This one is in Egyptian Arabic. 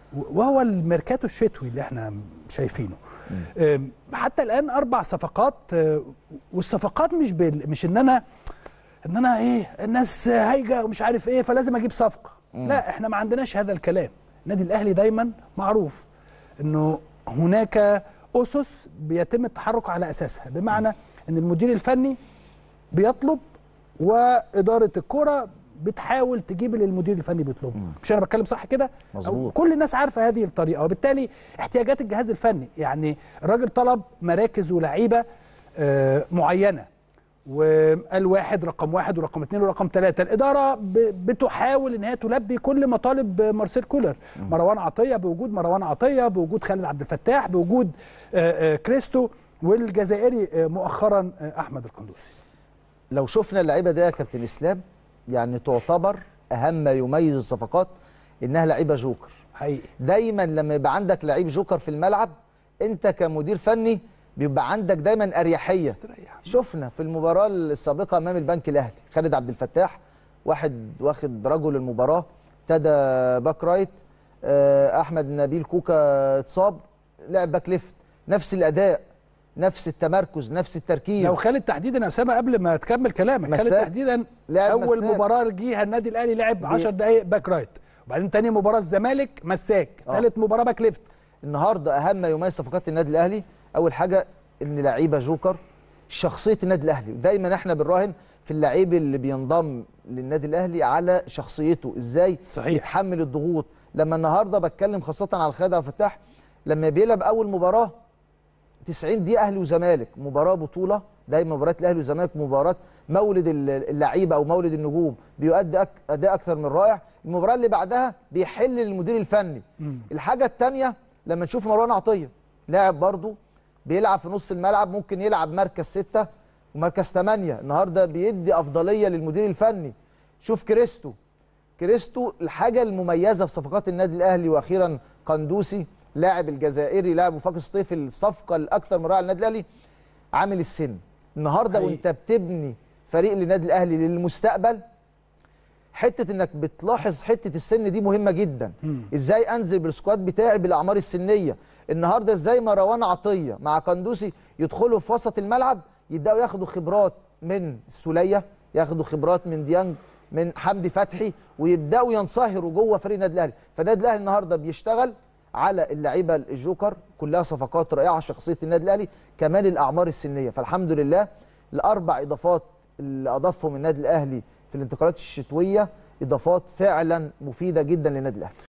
وهو الميركاتو الشتوي اللي احنا شايفينه أم، حتى الان اربع صفقات أه، والصفقات مش بال... مش ان انا ان انا ايه الناس هايجه ومش عارف ايه فلازم اجيب صفقه لا احنا ما عندناش هذا الكلام النادي الاهلي دايما معروف انه هناك اسس بيتم التحرك على اساسها بمعنى ان المدير الفني بيطلب واداره الكره بتحاول تجيب اللي المدير الفني بيطلبه مش انا بتكلم صح كده أو مظبوط. كل الناس عارفه هذه الطريقه وبالتالي احتياجات الجهاز الفني يعني الراجل طلب مراكز ولاعيبه آه، معينه وقال واحد رقم واحد ورقم اثنين ورقم ثلاثة الإدارة ب- بتحاول إن هي تلبي كل مطالب مارسيل كولر مروان عطية بوجود مروان عطية بوجود خالد عبد الفتاح بوجود آه، آه، كريستو والجزائري آه، مؤخرا آه، أحمد القندوسي لو شفنا اللعيبه دي يا كابتن اسلام يعني تعتبر اهم ما يميز الصفقات انها لعيبه جوكر حقيقي دايما لما يبقى عندك لعيب جوكر في الملعب انت كمدير فني بيبقى عندك دايما اريحيه استريح شفنا في المباراه السابقه امام البنك الاهلي خالد عبد الفتاح واحد واخد رجل المباراه ابتدى باك رايت آه، احمد نبيل كوكا اتصاب لعب باك ليفت نفس الاداء نفس التمركز نفس التركيز لو خالد تحديدا يا اسامه قبل ما تكمل كلامك خالد مساك. تحديدا لعب اول مساك. مباراه جيها النادي الاهلي لعب 10 دقائق باك رايت وبعدين تاني مباراه الزمالك مساك آه. ثالث مباراه باك ليفت النهارده اهم ما يميز صفقات النادي الاهلي اول حاجه ان لعيبه جوكر شخصيه النادي الاهلي دايما احنا بنراهن في اللعيب اللي بينضم للنادي الاهلي على شخصيته ازاي صحيح. يتحمل الضغوط لما النهارده بتكلم خاصه على خالد عبد الفتاح لما بيلعب اول مباراه 90 دقيقه اهلي وزمالك مباراه بطوله دايما مباريات الاهلي والزمالك مباراه مولد ال- اللعيبه او مولد النجوم بيؤدي أك- اداء اكثر من رائع المباراه اللي بعدها بيحل للمدير الفني الحاجه الثانيه لما نشوف مروان عطيه لاعب برضه بيلعب في نص الملعب ممكن يلعب مركز ستة ومركز ثمانية النهارده بيدي افضليه للمدير الفني شوف كريستو كريستو الحاجه المميزه في صفقات النادي الاهلي واخيرا قندوسي لاعب الجزائري لاعب وفاق سطيف الصفقه الاكثر من رائعه للنادي الاهلي عامل السن النهارده حقيقي. وانت بتبني فريق للنادي الاهلي للمستقبل حته انك بتلاحظ حته السن دي مهمه جدا ازاي انزل بالسكواد بتاعي بالاعمار السنيه النهارده ازاي مروان عطيه مع قندوسي يدخلوا في وسط الملعب يبداوا ياخدوا خبرات من السوليه ياخدوا خبرات من ديانج من حمدي فتحي ويبداوا ينصهروا جوه فريق النادي الاهلي فالنادي الاهلي النهارده بيشتغل على اللعيبه الجوكر كلها صفقات رائعه شخصيه النادي الاهلي كمان الاعمار السنيه فالحمد لله الاربع اضافات اللي اضافهم النادي الاهلي في الانتقالات الشتويه اضافات فعلا مفيده جدا للنادي الاهلي